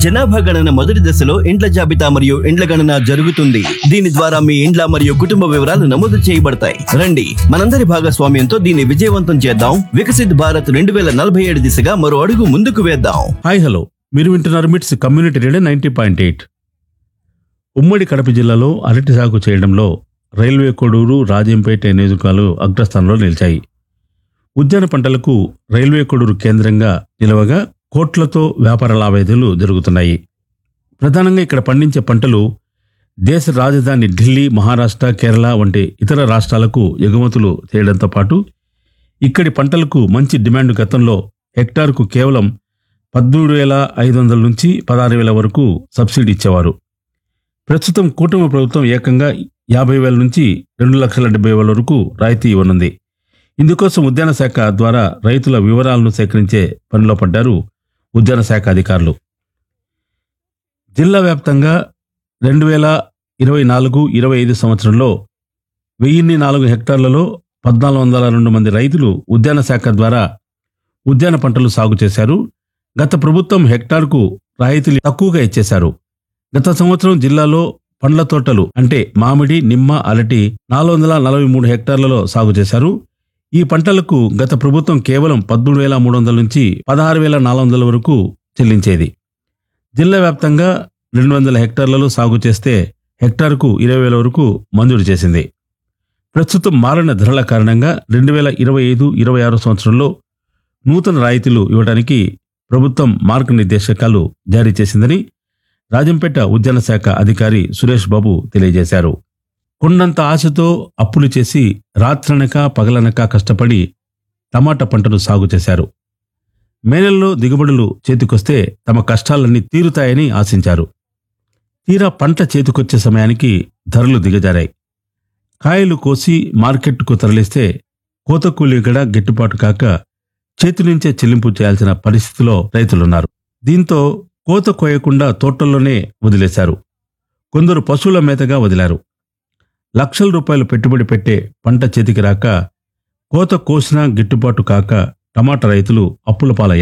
జనాభా గణన మొదటి దశలో ఇండ్ల జాబితా మరియు ఇండ్ల గణన జరుగుతుంది దీని ద్వారా మీ ఇండ్ల మరియు కుటుంబ వివరాలు నమోదు చేయబడతాయి రండి మనందరి భాగస్వామ్యంతో దీన్ని విజయవంతం చేద్దాం వికసిత్ భారత్ రెండు వేల నలభై ఏడు దిశగా మరో అడుగు ముందుకు వేద్దాం హాయ్ హలో మీరు వింటున్నారు MITS community radio ninety point eight ఉమ్మడి కడప జిల్లాలో అరటి సాగు చేయడంలో రైల్వే కొడూరు రాజంపేట నియోజకాలు అగ్రస్థానంలో నిలిచాయి ఉద్యాన పంటలకు రైల్వే కొడూరు కేంద్రంగా నిలవగా కోట్లతో వ్యాపార లావాదేవీలు జరుగుతున్నాయి ప్రధానంగా ఇక్కడ పండించే పంటలు దేశ రాజధాని ఢిల్లీ మహారాష్ట్ర కేరళ వంటి ఇతర రాష్ట్రాలకు ఎగుమతులు చేయడంతో పాటు ఇక్కడి పంటలకు మంచి డిమాండ్ గతంలో హెక్టార్కు కేవలం పదమూడు వేల ఐదు వందల నుంచి పదహారు వేల వరకు సబ్సిడీ ఇచ్చేవారు ప్రస్తుతం కూటమి ప్రభుత్వం ఏకంగా యాభై వేల నుంచి రెండు లక్షల డెబ్బై వేల వరకు రాయితీ ఇవ్వనుంది ఇందుకోసం ఉద్యాన శాఖ ద్వారా రైతుల వివరాలను సేకరించే పనిలో పడ్డారు ఉద్యాన శాఖ అధికారులు జిల్లా వ్యాప్తంగా రెండు వేల ఇరవై నాలుగు ఇరవై ఐదు సంవత్సరంలో వెయ్యిన్ని నాలుగు హెక్టార్లలో పద్నాలుగు వందల రెండు మంది రైతులు ఉద్యాన శాఖ ద్వారా ఉద్యాన పంటలు సాగు చేశారు గత ప్రభుత్వం హెక్టార్కు రాయితీలు తక్కువగా ఇచ్చేశారు గత సంవత్సరం జిల్లాలో పండ్ల తోటలు అంటే మామిడి నిమ్మ అరటి నాలుగు వందల నలభై మూడు హెక్టార్లలో సాగు చేశారు ఈ పంటలకు గత ప్రభుత్వం కేవలం పదమూడు వేల మూడు వందల నుంచి పదహారు వేల నాలుగు వందల వరకు చెల్లించేది జిల్లా వ్యాప్తంగా రెండు వందల హెక్టార్లలో సాగు చేస్తే హెక్టార్కు ఇరవై వేల వరకు మంజూరు చేసింది ప్రస్తుతం మారిన ధరల కారణంగా రెండు వేల ఇరవై ఐదు ఇరవై ఆరు సంవత్సరంలో నూతన రాయితీలు ఇవ్వడానికి ప్రభుత్వం మార్గనిర్దేశకాలు జారీ చేసిందని రాజంపేట ఉద్యాన శాఖ అధికారి సురేష్ బాబు తెలియజేశారు కొండంత ఆశతో అప్పులు చేసి రాత్రనక పగలనక కష్టపడి టమాటా పంటను సాగు చేశారు మే నెలలో దిగుబడులు చేతికొస్తే తమ కష్టాలన్నీ తీరుతాయని ఆశించారు తీరా పంట చేతికొచ్చే సమయానికి ధరలు దిగజారాయి కాయలు కోసి మార్కెట్కు తరలిస్తే కోత కూలీ కూడా గిట్టుబాటు కాక చేతి నుంచే చెల్లింపు చేయాల్సిన పరిస్థితిలో రైతులున్నారు దీంతో కోత కోయకుండా తోటల్లోనే వదిలేశారు కొందరు పశువుల మేతగా వదిలారు లక్షల రూపాయలు పెట్టుబడి పెట్టే పంట చేతికి రాక కోత కోసినా గిట్టుబాటు కాక టమాటా రైతులు అప్పుల పాలయ్యారు